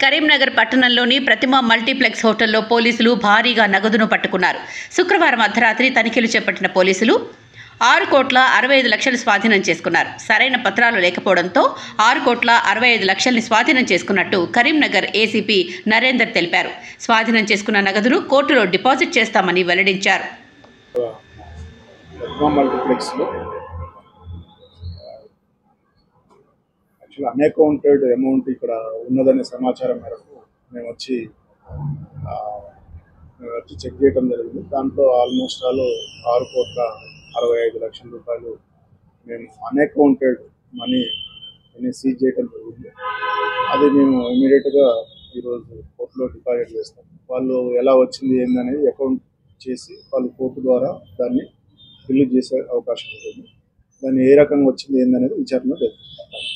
కరీంనగర్ పట్టణంలోని ప్రతిమ మల్టీప్లెక్స్ హోటల్లో పోలీసులు భారీగా నగదును పట్టుకున్నారు శుక్రవారం అర్ధరాత్రి తనిఖీలు చేపట్టిన పోలీసులు ఆరు కోట్ల అరవై ఐదు లక్షలు స్వాధీనం చేసుకున్నారు సరైన పత్రాలు లేకపోవడంతో ఆరు కోట్ల అరవై ఐదు లక్షల్ని స్వాధీనం చేసుకున్నట్టు కరీంనగర్ ఏసీపీ నరేందర్ తెలిపారు స్వాధీనం చేసుకున్న నగదును కోర్టులో డిపాజిట్ చేస్తామని వెల్లడించారు పద్మా మల్టీప్లెక్స్లో యాక్చువల్ అన్అకౌంటెడ్ అమౌంట్ ఇక్కడ ఉన్నదనే సమాచారం మేరకు మేము వచ్చి ఆ, మేము వచ్చి చెక్ చేయడం జరిగింది దాంట్లో ఆల్మోస్ట్ ఆల్ ఆరు కోట్ల అరవై ఐదు లక్షల రూపాయలు మేము అన్అకౌంటెడ్ మనీ అని సీజ్ చేయడం జరిగింది అది మేము ఇమీడియట్గా ఈరోజు కోర్టులో డిపాజిట్ చేస్తాం వాళ్ళు ఎలా వచ్చింది ఏందనేది అకౌంట్ చేసి వాళ్ళు కోర్టు ద్వారా దాన్ని బిల్లు చేసే అవకాశం ఉంటుంది దాన్ని ఏ రకంగా వచ్చింది ఏందనేది విచారణ జరుగుతుంది